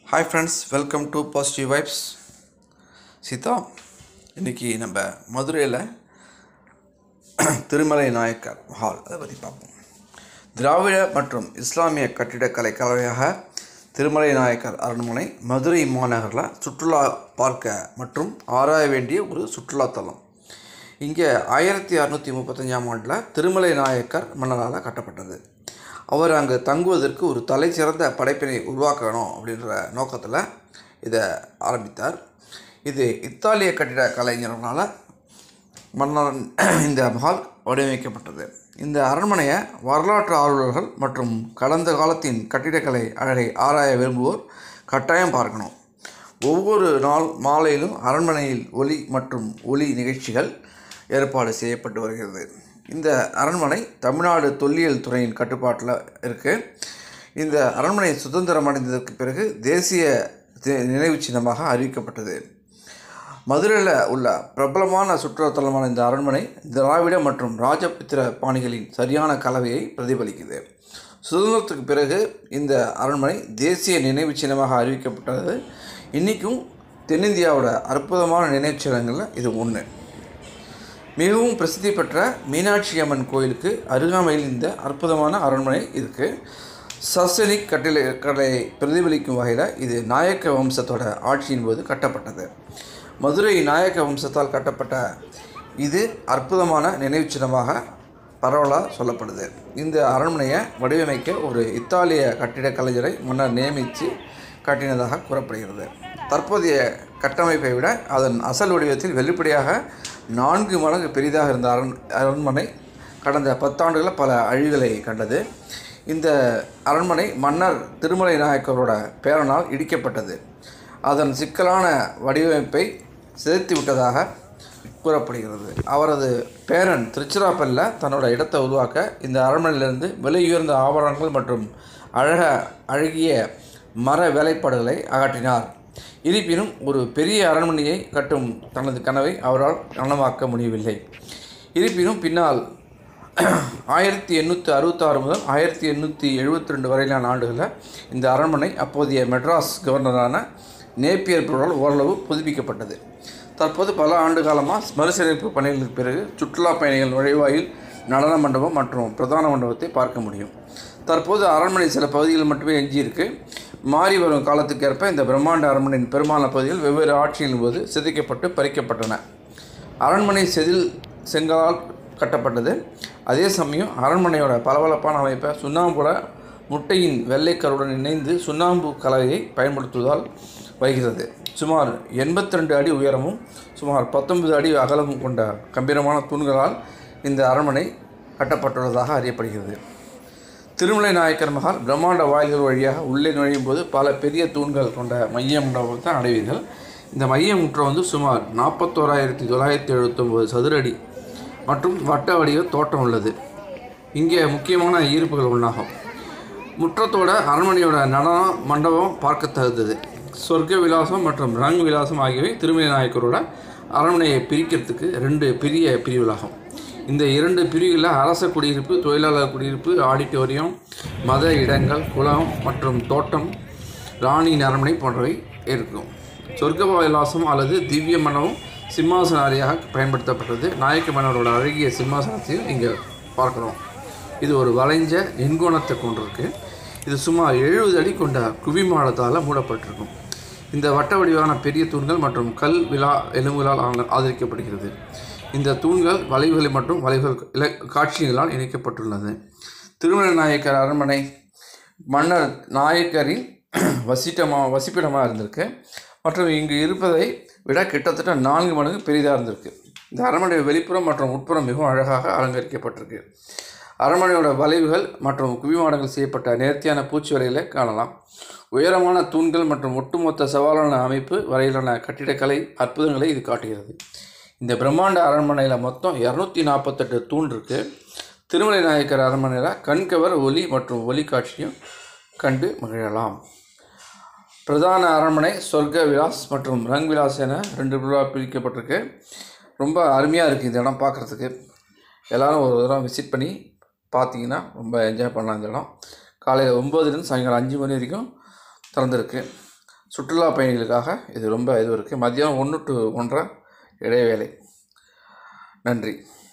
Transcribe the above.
hi friends welcome to positive vibes Seetha இன்றைக்கி நம்ம மதுரையில் திருமலை நாயக்கர் ஹால் அதை பற்றி பார்ப்போம் திராவிட மற்றும் இஸ்லாமிய கட்டிடக்கலை கலவையாக திருமலை நாயக்கர் அரண்மனை மதுரை மாநகரில் சுற்றுலா பார்க்க மற்றும் ஆராய வேண்டிய ஒரு சுற்றுலாத்தலம் இங்கே ஆயிரத்தி அறநூற்றி முப்பத்தஞ்சாம் ஆண்டில் திருமலை நாயக்கர் மன்னரால் கட்டப்பட்டது அவர் அங்கு தங்குவதற்கு ஒரு தலைசிறந்த படைப்பினை உருவாக்கணும் அப்படின்ற நோக்கத்தில் இதை ஆரம்பித்தார் இது இத்தாலிய கட்டிட கலைஞர்களால் மன்னன் இந்த மஹால் வடிவமைக்கப்பட்டது இந்த அரண்மனையை வரலாற்று ஆர்வலர்கள் மற்றும் கடந்த காலத்தின் கட்டிடக்கலை அழகை ஆராய விரும்புவோர் கட்டாயம் பார்க்கணும் ஒவ்வொரு நாள் மாலையிலும் அரண்மனையில் ஒலி மற்றும் ஒளி நிகழ்ச்சிகள் ஏற்பாடு செய்யப்பட்டு வருகிறது இந்த அரண்மனை தமிழ்நாடு தொல்லியல் துறையின் கட்டுப்பாட்டில் இருக்குது இந்த அரண்மனை சுதந்திரம் அடைந்ததற்கு பிறகு தேசிய தி- நினைவுச் சின்னமாக அறிவிக்கப்பட்டது மதுரையில் உள்ள பிரபலமான சுற்றுலாத்தலமான இந்த அரண்மனை திராவிட மற்றும் ராஜபுத்திர பாணிகளின் சரியான கலவையை பிரதிபலிக்குது சுதந்திரத்துக்கு பிறகு இந்த அரண்மனை தேசிய நினைவுச் சின்னமாக அறிவிக்கப்பட்டது இன்றைக்கும் தென்னிந்தியாவோட அற்புதமான நினைவுச் சின்னங்களில் இது ஒன்று மிகவும் பிரசித்தி பெற்ற மீனாட்சி அம்மன் கோயிலுக்கு அருகாமையில் இந்த அற்புதமான அரண்மனை இருக்குது சசனிக் கட்டில கலையை பிரதிபலிக்கும் வகையில் இது நாயக்க வம்சத்தோட ஆட்சியின் போது கட்டப்பட்டது மதுரை நாயக்க வம்சத்தால் கட்டப்பட்ட இது அற்புதமான நினைவுச் சின்னமாக பரவலாக சொல்லப்படுது இந்த அரண்மனையை வடிவமைக்க ஒரு இத்தாலிய கட்டிடக் கலைஞரை முன்னர் நியமித்து கட்டினதாக கூறப்படுகிறது தற்போதைய கட்டமைப்பை விட அதன் அசல் வடிவத்தில் வெளிப்படையாக நான்கு மடங்கு பெரிதாக இருந்த அரண் அரண்மனை கடந்த பத்தாண்டுகளில் பல அழிவுகளை கண்டது இந்த அரண்மனை மன்னர் திருமலை நாயக்கரோட பேரனால் இடிக்கப்பட்டது அதன் சிக்கலான வடிவமைப்பை சிதைத்து விட்டதாக கூறப்படுகிறது அவரது பேரன் திருச்சிராப்பல்ல தன்னோட இடத்தை உருவாக்க இந்த அரண்மனையிலிருந்து விலையுயர்ந்த ஆபரணங்கள் மற்றும் அழக அழகிய மர வேலைப்பாடுகளை அகற்றினார் இருப்பினும் ஒரு பெரிய அரண்மனையை கட்டும் தனது கனவை அவரால் நனவாக்க முடியவில்லை இருப்பினும் பின்னால் ஆயிரத்தி எண்ணூற்றி அறுபத்தாறு முதல் ஆயிரத்தி எண்ணூற்றி எழுபத்தி ரெண்டு வரையிலான ஆண்டுகளில் இந்த அரண்மனை அப்போதைய மெட்ராஸ் கவர்னரான நேப்பியர் புகழால் ஓரளவு புதுப்பிக்கப்பட்டது தற்போது பல ஆண்டு காலமாக மறுசீரமைப்பு பணிகளுக்கு பிறகு சுற்றுலா பயணிகள் நுழைவாயில் நடன மண்டபம் மற்றும் பிரதான மண்டபத்தை பார்க்க முடியும் தற்போது அரண்மனை சில பகுதிகள் மட்டுமே எஞ்சியிருக்கு மாறி வரும் காலத்துக்கேற்ப இந்த பிரம்மாண்ட அரண்மனையின் பெரும்பாலான பகுதிகள் வெவ்வேறு ஆட்சியின் போது சிதைக்கப்பட்டு பறிக்கப்பட்டன அரண்மனை செதில் செங்கலால் கட்டப்பட்டது அதே சமயம் அரண்மனையோட பளபளப்பான அமைப்பை சுண்ணாம்புல முட்டையின் வெள்ளைக்கருடன் இணைந்து சுண்ணாம்பு கலவையை பயன்படுத்துவதால் வருகிறது சுமார் 82 அடி உயரமும் சுமார் 19 அடி அகலமும் கொண்ட கம்பீரமான தூண்களால் இந்த அரண்மனை கட்டப்பட்டுள்ளதாக அறியப்படுகிறது திருமலை நாயக்கர் மகால் பிரம்மாண்ட வாயில்கள் வழியாக உள்ளே நுழையும் போது பல பெரிய தூண்கள் கொண்ட மைய மண்டபத்தை அடைவீர்கள் இந்த மைய முற்றம் வந்து சுமார் நாற்பத்தோராயிரத்தி தொள்ளாயிரத்தி எழுபத்தொம்போது சதுர அடி மற்றும் வட்ட வடிவ தோட்டம் உள்ளது இங்கே முக்கியமான ஈர்ப்புகள் ஒன்றாகும் முற்றத்தோட அரண்மனையோட நடனம் மண்டபம் பார்க்க தகுந்தது சொர்க்க விலாசம் மற்றும் ரங் விலாசம் ஆகியவை திருமலை நாயக்கரோட அரண்மனையை பிரிக்கிறதுக்கு ரெண்டு பெரிய பிரிவுகளாகும் இந்த இரண்டு பிரிவுகளில் அரச குடியிருப்பு தொழிலாளர் குடியிருப்பு ஆடிட்டோரியம் மத இடங்கள் குளம் மற்றும் தோட்டம் ராணியின் அரண்மனை போன்றவை இருக்கும் சொர்க்க விலாசம் அல்லது திவ்ய மண்டபம் சிம்மாசன அறையாக பயன்படுத்தப்பட்டது நாயக்க மன்னரோட அழகிய சிம்மாசனத்தையும் இங்கே பார்க்குறோம் இது ஒரு வளைஞ்ச எண்கோணத்தை கொண்டிருக்கு இது சுமார் எழுபது அடி கொண்ட குவிமாடத்தால் மூடப்பட்டிருக்கும் இந்த வட்ட வடிவான பெரிய தூண்கள் மற்றும் கல் விழா எலும்புகளால் ஆன- ஆதரிக்கப்படுகிறது இந்த தூண்கள் வளைவுகள் மற்றும் வளைவுகள் இல காட்சிகளால் இணைக்கப்பட்டுள்ளது திருமலை நாயக்கர் அரண்மனை மன்னர் நாயக்கரின் வசிட்டமாக வசிப்பிடமாக இருந்திருக்கு மற்றும் இங்கு இருப்பதை விட கிட்டத்தட்ட நான்கு மடங்கு பெரிதாக இருந்திருக்கு இந்த அரண்மனை வெளிப்புறம் மற்றும் உட்புறம் மிகவும் அழகாக அலங்கரிக்கப்பட்டிருக்கு அரண்மனையோட வளைவுகள் மற்றும் குவிமாடங்கள் செய்யப்பட்ட நேர்த்தியான பூச்சி வலைகளை காணலாம் உயரமான தூண்கள் மற்றும் ஒட்டுமொத்த சவாலான அமைப்பு வரையிலான கட்டிடக்கலை அற்புதங்களை இது காட்டுகிறது இந்த பிரம்மாண்ட அரண்மனையில் மொத்தம் இரநூத்தி நாற்பத்தெட்டு தூண் இருக்குது திருமலை நாயக்கர் அரண்மனையில் கண்கவர் ஒலி மற்றும் ஒலி காட்சியும் கண்டு மகிழலாம் பிரதான அரண்மனை சொர்க்க விலாஸ் மற்றும் ரங் விலாஸ் என ரெண்டு பிரிவாக பிரிக்கப்பட்டிருக்கு ரொம்ப அருமையாக இருக்குது இந்த இடம் பார்க்குறதுக்கு எல்லாரும் ஒரு தடவை விசிட் பண்ணி பார்த்தீங்கன்னா ரொம்ப என்ஜாய் பண்ணலாம் இந்த இடம் காலையில் ஒம்போதுலேருந்து சாயங்காலம் அஞ்சு மணி வரைக்கும் திறந்துருக்கு சுற்றுலா பயணிகளுக்காக இது ரொம்ப இது இருக்குது மதியம் ஒன்று டு ஒன்றரை இடைவேளை நன்றி